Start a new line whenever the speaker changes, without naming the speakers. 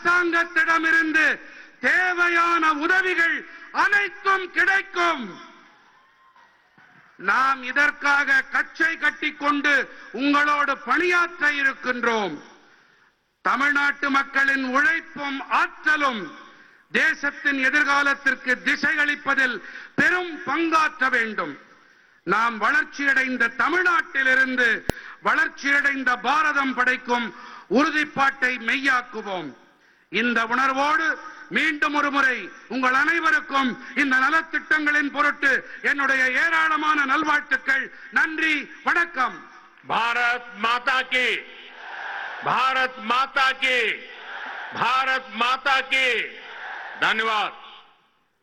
அரசாங்கத்திடமிருந்து தேவையான உதவிகள் அனைத்தும் கிடைக்கும் நாம் இதற்காக கச்சை கட்டிக்கொண்டு உங்களோடு பணியாற்ற இருக்கின்றோம் தமிழ்நாட்டு மக்களின் உழைப்பும் ஆற்றலும் தேசத்தின் எதிர்காலத்திற்கு திசையளிப்பதில் பெரும் பங்காற்ற வேண்டும் நாம் வளர்ச்சியடைந்த தமிழ்நாட்டிலிருந்து வளர்ச்சியடைந்த பாரதம் படைக்கும் உறுதிப்பாட்டை மெய்யாக்குவோம் இந்த உணர்வோடு மீண்டும் ஒரு முறை உங்கள் அனைவருக்கும் இந்த நலத்திட்டங்களின் பொருட்டு என்னுடைய ஏராளமான நல்வாழ்த்துக்கள் நன்றி வணக்கம்
भारत माता की भारत माता की भारत माता की धन्यवाद